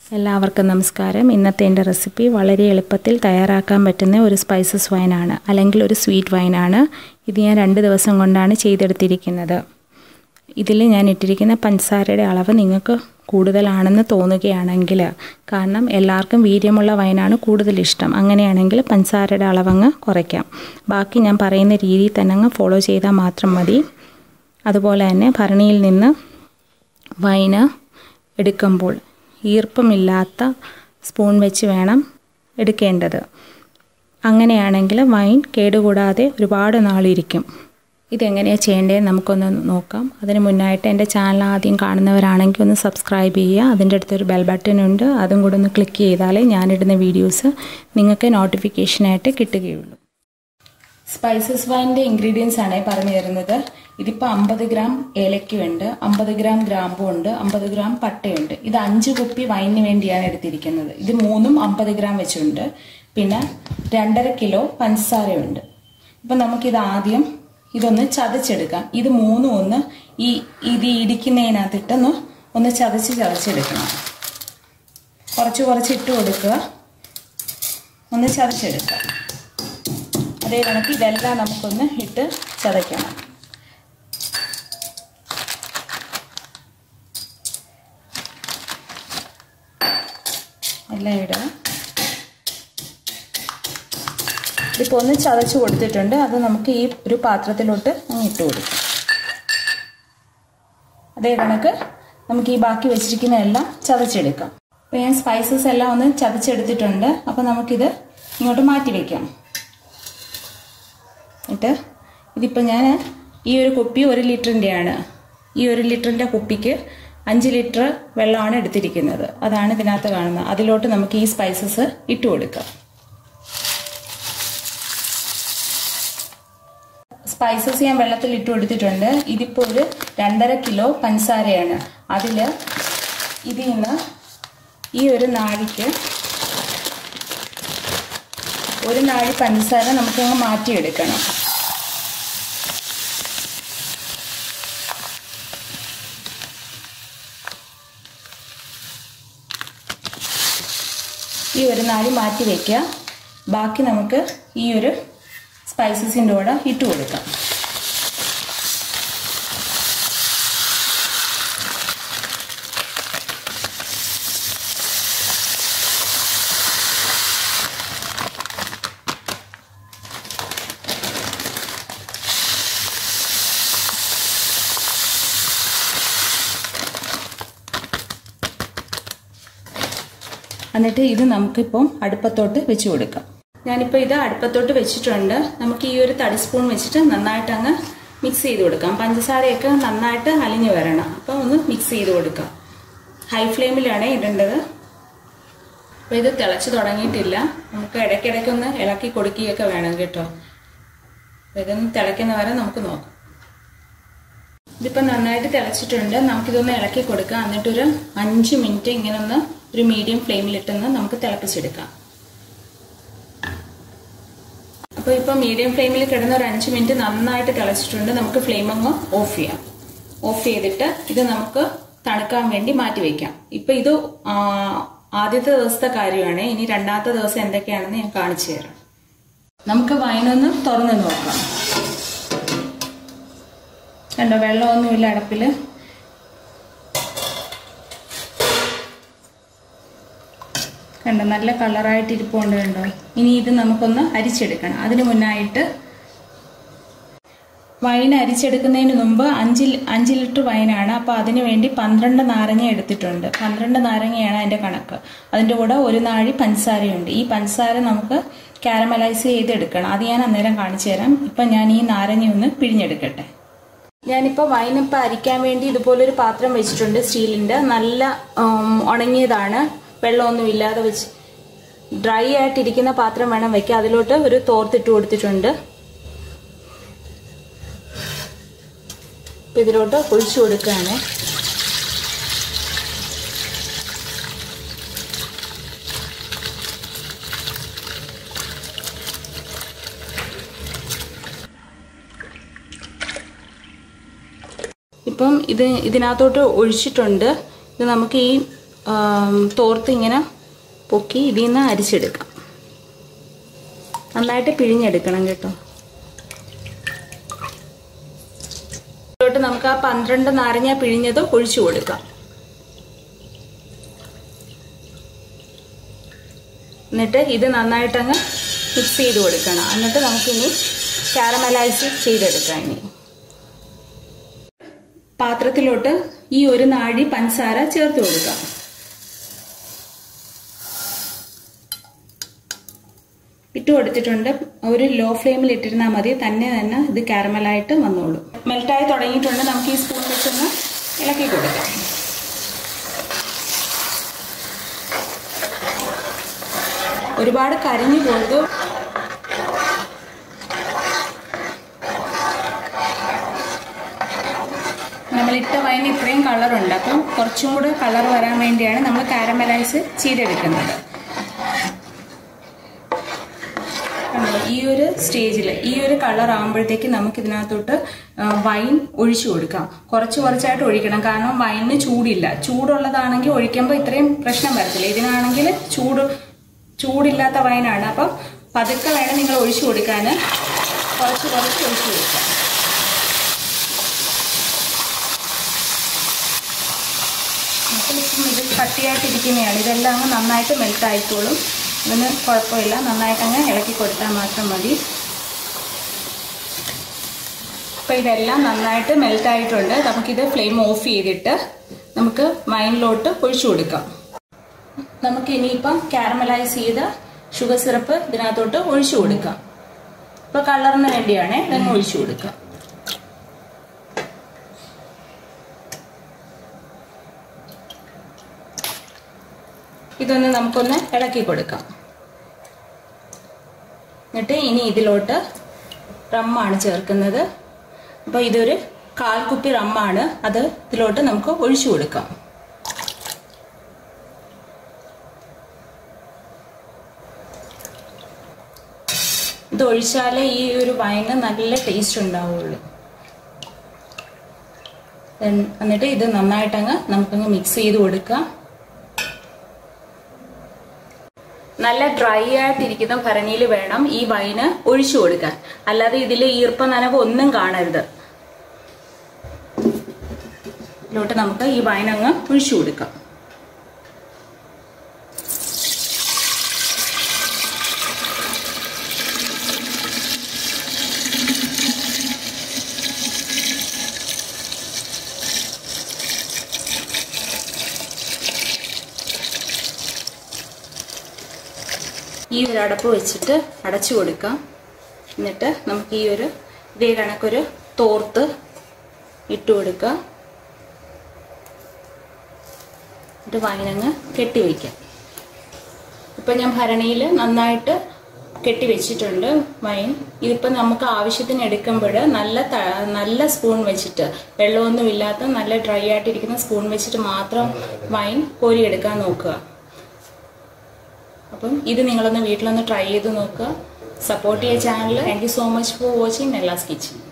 എല്ലാവർക്കും നമസ്കാരം ഇന്നത്തെ എൻ്റെ റെസിപ്പി വളരെ എളുപ്പത്തിൽ തയ്യാറാക്കാൻ പറ്റുന്ന ഒരു സ്പൈസസ് വൈനാണ് അല്ലെങ്കിൽ ഒരു സ്വീറ്റ് വൈനാണ് ഇത് ഞാൻ രണ്ട് ദിവസം കൊണ്ടാണ് ചെയ്തെടുത്തിരിക്കുന്നത് ഇതിൽ ഞാൻ ഇട്ടിരിക്കുന്ന പഞ്ചസാരയുടെ അളവ് നിങ്ങൾക്ക് കൂടുതലാണെന്ന് തോന്നുകയാണെങ്കിൽ കാരണം എല്ലാവർക്കും വീര്യമുള്ള വൈനാണ് കൂടുതൽ ഇഷ്ടം അങ്ങനെയാണെങ്കിൽ പഞ്ചസാരയുടെ അളവങ്ങ് കുറയ്ക്കാം ബാക്കി ഞാൻ പറയുന്ന രീതിയിൽ തന്നെ അങ്ങ് ഫോളോ ചെയ്താൽ മാത്രം മതി അതുപോലെ തന്നെ ഭരണിയിൽ നിന്ന് വൈന് എടുക്കുമ്പോൾ ഈർപ്പമില്ലാത്ത സ്പൂൺ വെച്ച് വേണം എടുക്കേണ്ടത് അങ്ങനെയാണെങ്കിൽ വൈൻ കേടുകൂടാതെ ഒരുപാട് നാളിരിക്കും ഇതെങ്ങനെയാണ് ചെയ്യേണ്ടതെന്ന് നമുക്കൊന്ന് നോക്കാം അതിന് മുന്നായിട്ട് എൻ്റെ ചാനൽ ആദ്യം കാണുന്നവരാണെങ്കിൽ ഒന്ന് സബ്സ്ക്രൈബ് ചെയ്യുക അതിൻ്റെ അടുത്തൊരു ബെൽ ബട്ടൺ ഉണ്ട് അതും കൂടെ ഒന്ന് ക്ലിക്ക് ചെയ്താലേ ഞാനിടുന്ന വീഡിയോസ് നിങ്ങൾക്ക് നോട്ടിഫിക്കേഷനായിട്ട് കിട്ടുകയുള്ളൂ സ്പൈസസ് വൈൻ്റെ ഇൻഗ്രീഡിയൻസ് ആണ് പറഞ്ഞു തരുന്നത് ഇതിപ്പോൾ അമ്പത് ഗ്രാം ഏലക്കയുണ്ട് അമ്പത് ഗ്രാം ഗ്രാമ്പു ഉണ്ട് അമ്പത് ഗ്രാം പട്ടയുണ്ട് ഇത് അഞ്ച് കുപ്പി വൈനിന് വേണ്ടിയാണ് എടുത്തിരിക്കുന്നത് ഇത് മൂന്നും അമ്പത് ഗ്രാം വെച്ചുണ്ട് പിന്നെ രണ്ടര കിലോ പഞ്ചസാരയുണ്ട് ഇപ്പം നമുക്കിത് ആദ്യം ഇതൊന്ന് ചതച്ചെടുക്കാം ഇത് മൂന്നും ഒന്ന് ഈ ഇത് ഇടിക്കുന്നതിനകത്തിട്ടൊന്ന് ഒന്ന് ചതച്ച് ചതച്ചെടുക്കണം കുറച്ച് കുറച്ച് ഇട്ട് കൊടുക്കുക ഒന്ന് ചതച്ചെടുക്കുക അതേ കണക്ക് ഇതെല്ലാം നമുക്കൊന്ന് ഇട്ട് ചതയ്ക്കണം എല്ലാം ഇടുക ഇതിപ്പോൾ ഒന്ന് ചതച്ച് കൊടുത്തിട്ടുണ്ട് അത് നമുക്ക് ഈ ഒരു പാത്രത്തിലോട്ട് അങ്ങ് ഇട്ട് കൊടുക്കാം അതേ കണക്ക് നമുക്ക് ഈ ബാക്കി വെച്ചിരിക്കുന്ന എല്ലാം ചതച്ചെടുക്കാം അപ്പോൾ ഞാൻ സ്പൈസസ് എല്ലാം ഒന്ന് ചതച്ചെടുത്തിട്ടുണ്ട് അപ്പോൾ നമുക്കിത് ഇങ്ങോട്ട് മാറ്റി വയ്ക്കാം എന്നിട്ട് ഇതിപ്പോൾ ഞാൻ ഈ ഒരു കുപ്പി ഒരു ലിറ്ററിൻ്റെയാണ് ഈ ഒരു ലിറ്ററിൻ്റെ കുപ്പിക്ക് അഞ്ച് ലിറ്റർ വെള്ളമാണ് എടുത്തിരിക്കുന്നത് അതാണ് ഇതിനകത്ത് കാണുന്നത് അതിലോട്ട് നമുക്ക് ഈ സ്പൈസസ് ഇട്ട് കൊടുക്കാം സ്പൈസസ് ഞാൻ വെള്ളത്തിൽ ഇട്ട് കൊടുത്തിട്ടുണ്ട് ഇതിപ്പോൾ ഒരു രണ്ടര കിലോ പഞ്ചസാരയാണ് അതിൽ ഇതിൽ നിന്ന് ഈ ഒരു നാഴിക്ക് ഒരു നാഴി പഞ്ചസാര നമുക്കങ്ങ് മാറ്റിയെടുക്കണം ഈ ഒരു നാഴി മാറ്റി വയ്ക്കുക ബാക്കി നമുക്ക് ഈ ഒരു സ്പൈസസിൻ്റെ കൂടെ ഇട്ട് കൊടുക്കാം എന്നിട്ട് ഇത് നമുക്കിപ്പം അടുപ്പത്തോട്ട് വെച്ച് കൊടുക്കാം ഞാനിപ്പോൾ ഇത് അടുപ്പത്തോട്ട് വെച്ചിട്ടുണ്ട് നമുക്ക് ഈ ഒരു തടി സ്പൂൺ വെച്ചിട്ട് നന്നായിട്ട് അങ്ങ് മിക്സ് ചെയ്ത് കൊടുക്കാം പഞ്ചസാരയൊക്കെ നന്നായിട്ട് അലിഞ്ഞു വരണം അപ്പോൾ ഒന്ന് മിക്സ് ചെയ്ത് കൊടുക്കാം ഹൈ ഫ്ലെയിമിലാണ് ഇടേണ്ടത് അപ്പോൾ ഇത് തിളച്ച് തുടങ്ങിയിട്ടില്ല നമുക്ക് ഇടയ്ക്കിടയ്ക്ക് ഒന്ന് ഇളക്കി കൊടുക്കുകയൊക്കെ വേണം കേട്ടോ ഇതൊന്ന് തിളയ്ക്കുന്ന വരെ നമുക്ക് നോക്കാം ഇതിപ്പോൾ നന്നായിട്ട് തിളച്ചിട്ടുണ്ട് നമുക്കിതൊന്ന് ഇളക്കി കൊടുക്കാം എന്നിട്ടൊരു അഞ്ച് മിനിറ്റ് ഇങ്ങനെ ഒന്ന് ഒരു മീഡിയം ഫ്ലെയിമിലിട്ടൊന്ന് നമുക്ക് തിളപ്പിച്ചെടുക്കാം അപ്പോൾ ഇപ്പോൾ മീഡിയം ഫ്ലെയിമിൽ കിടന്ന ഒരു അഞ്ച് മിനിറ്റ് നന്നായിട്ട് തിളച്ചിട്ടുണ്ട് നമുക്ക് ഫ്ലെയിം അങ്ങ് ഓഫ് ചെയ്യാം ഓഫ് ചെയ്തിട്ട് ഇത് നമുക്ക് തണുക്കാൻ വേണ്ടി മാറ്റി വയ്ക്കാം ഇപ്പം ഇത് ആദ്യത്തെ ദിവസത്തെ കാര്യമാണ് ഇനി രണ്ടാമത്തെ ദിവസം എന്തൊക്കെയാണെന്ന് ഞാൻ കാണിച്ചു തരാം നമുക്ക് വൈനൊന്ന് തുറന്ന് നോക്കാം കണ്ടോ വെള്ളമൊന്നുമില്ല അടപ്പിൽ കണ്ടോ നല്ല കളറായിട്ട് ഇരിപ്പുണ്ട് കണ്ടോ ഇനി ഇത് നമുക്കൊന്ന് അരിച്ചെടുക്കണം അതിന് മുന്നായിട്ട് വൈൻ അരിച്ചെടുക്കുന്നതിന് മുമ്പ് അഞ്ച് അഞ്ച് ലിറ്റർ വൈനാണ് അപ്പോൾ അതിന് വേണ്ടി പന്ത്രണ്ട് നാരങ്ങ എടുത്തിട്ടുണ്ട് പന്ത്രണ്ട് നാരങ്ങയാണ് അതിൻ്റെ കണക്ക് അതിൻ്റെ കൂടെ ഒരു നാഴി പഞ്ചസാരയുണ്ട് ഈ പഞ്ചസാര നമുക്ക് കാരമലൈസ് ചെയ്തെടുക്കണം അത് ഞാൻ അന്നേരം കാണിച്ചു തരാം ഇപ്പം ഞാൻ ഈ നാരങ്ങ ഒന്ന് പിഴിഞ്ഞെടുക്കട്ടെ ഞാനിപ്പോൾ വൈനിപ്പോൾ അരിക്കാൻ വേണ്ടി ഇതുപോലൊരു പാത്രം വെച്ചിട്ടുണ്ട് സ്റ്റീലിൻ്റെ നല്ല ഉണങ്ങിയതാണ് വെള്ളമൊന്നും ഇല്ലാതെ വെച്ച് ഡ്രൈ ആയിട്ടിരിക്കുന്ന പാത്രം വേണം വെക്കാൻ അതിലോട്ട് ഒരു തോർത്തിട്ട് കൊടുത്തിട്ടുണ്ട് ഇപ്പം ഇതിലോട്ട് ഒഴിച്ചു കൊടുക്കുകയാണ് ഇപ്പം ഇത് ഇതിനകത്തോട്ട് ഒഴിച്ചിട്ടുണ്ട് ഇത് നമുക്ക് ഈ തോർത്ത് ഇങ്ങനെ പൊക്കി ഇതിൽ നിന്ന് അരിച്ചെടുക്കാം നന്നായിട്ട് പിഴിഞ്ഞെടുക്കണം കേട്ടോ ഇതിലോട്ട് നമുക്ക് ആ പന്ത്രണ്ട് നാരങ്ങ പിഴിഞ്ഞത് ഒഴിച്ചു കൊടുക്കാം എന്നിട്ട് ഇത് നന്നായിട്ടങ്ങ് മിക്സ് ചെയ്ത് കൊടുക്കണം എന്നിട്ട് നമുക്കിനി കാരമലൈസ് ചെയ്തെടുക്കാം ഇനി പാത്രത്തിലോട്ട് ഈ ഒരു നാഴി പഞ്ചസാര ചേർത്ത് കൊടുക്കാം ഇട്ട് കൊടുത്തിട്ടുണ്ട് ഒരു ലോ ഫ്ലെയിമിൽ ഇട്ടിരുന്നാൽ മതി തന്നെ തന്നെ ഇത് കാരമലായിട്ട് വന്നോളൂ മെൽറ്റായി തുടങ്ങിയിട്ടുണ്ട് നമുക്ക് ഈ സ്പൂൺ വെച്ചൊന്ന് ഇളക്കി കൊടുക്കാം ഒരുപാട് കരിഞ്ഞു പോയത് നമ്മളിട്ട വൈൻ ഇത്രയും കളറുണ്ട് അപ്പം കുറച്ചും കൂടെ കളർ വരാൻ വേണ്ടിയാണ് നമ്മൾ കാരമലൈസ് ചെയ്തെടുക്കുന്നത് ഈ ഒരു സ്റ്റേജിൽ ഈ ഒരു കളർ ആകുമ്പോഴത്തേക്ക് നമുക്ക് ഇതിനകത്തോട്ട് വൈൻ ഒഴിച്ചു കൊടുക്കാം കുറച്ച് കുറച്ചായിട്ട് ഒഴിക്കണം കാരണം വൈനിന് ചൂടില്ല ചൂടുള്ളതാണെങ്കിൽ ഒഴിക്കുമ്പോൾ ഇത്രയും പ്രശ്നം വരത്തില്ല ഇതിനാണെങ്കിൽ ചൂട് ചൂടില്ലാത്ത വൈനാണ് അപ്പം പതുക്കെ വേണം നിങ്ങൾ ഒഴിച്ചു കൊടുക്കാൻ കുറച്ച് കുറച്ച് ഒഴിച്ചു കൊടുക്കാം അപ്പം ഇപ്പം ഇത് കട്ടിയായിട്ടിരിക്കുന്നതാണ് ഇതെല്ലാം അങ്ങ് നന്നായിട്ട് മെൽറ്റ് ആയിക്കോളും അതിന് കുഴപ്പമില്ല നന്നായിട്ട് അങ്ങ് ഇളക്കി കൊടുത്താൽ മാത്രം മതി അപ്പോൾ ഇതെല്ലാം നന്നായിട്ട് മെൽറ്റ് ആയിട്ടുണ്ട് നമുക്കിത് ഫ്ലെയിം ഓഫ് ചെയ്തിട്ട് നമുക്ക് വൈനിലോട്ട് ഒഴിച്ചു കൊടുക്കാം നമുക്ക് ഇനിയിപ്പം കാരമലൈസ് ചെയ്ത ഷുഗർ സിറപ്പ് ഇതിനകത്തോട്ട് ഒഴിച്ചു കൊടുക്കാം ഇപ്പോൾ കളറിന് വേണ്ടിയാണ് ഇതങ്ങ് ഒഴിച്ചു കൊടുക്കാം ഇതൊന്ന് നമുക്കൊന്ന് ഇളക്കി കൊടുക്കാം എന്നിട്ട് ഇനി ഇതിലോട്ട് റമ്മാണ് ചേർക്കുന്നത് അപ്പോൾ ഇതൊരു കാൽ കുപ്പി റമ്മാണ് അത് ഇതിലോട്ട് നമുക്ക് ഒഴിച്ചു കൊടുക്കാം ഇത് ഒഴിച്ചാലേ ഈ ഒരു വൈന് നല്ല ടേസ്റ്റ് ഉണ്ടാവുള്ളൂ എന്നിട്ട് ഇത് നന്നായിട്ടങ്ങ് നമുക്കങ്ങ് മിക്സ് ചെയ്ത് കൊടുക്കാം നല്ല ഡ്രൈ ആയിട്ടിരിക്കുന്ന ഭരണിയിൽ വേണം ഈ വൈന് ഒഴിച്ചു കൊടുക്കാൻ അല്ലാതെ ഇതിൽ ഈർപ്പ നനവ് ഒന്നും കാണരുത് ഇതിലോട്ട് നമുക്ക് ഈ വൈനങ്ങ് ഒഴിച്ചു കൊടുക്കാം ഈ ഒരു അടപ്പ് വെച്ചിട്ട് അടച്ചു കൊടുക്കാം എന്നിട്ട് നമുക്ക് ഈ ഒരു ഇതേ കണക്കൊരു തോർത്ത് ഇട്ട് കൊടുക്കുക എന്നിട്ട് വൈനങ്ങ് കെട്ടി വയ്ക്കാം ഇപ്പം ഞാൻ ഭരണിയിൽ നന്നായിട്ട് കെട്ടി വെച്ചിട്ടുണ്ട് വൈൻ ഇതിപ്പോൾ നമുക്ക് ആവശ്യത്തിന് എടുക്കുമ്പോൾ നല്ല നല്ല സ്പൂൺ വെച്ചിട്ട് വെള്ളമൊന്നും ഇല്ലാത്ത നല്ല ഡ്രൈ ആയിട്ടിരിക്കുന്ന സ്പൂൺ വെച്ചിട്ട് മാത്രം വൈൻ കോരിയെടുക്കാൻ നോക്കുക അപ്പം ഇത് നിങ്ങളൊന്ന് വീട്ടിലൊന്ന് ട്രൈ ചെയ്ത് നോക്കുക സപ്പോർട്ട് ചെയ്യുക channel thank you so much for watching Nella's kitchen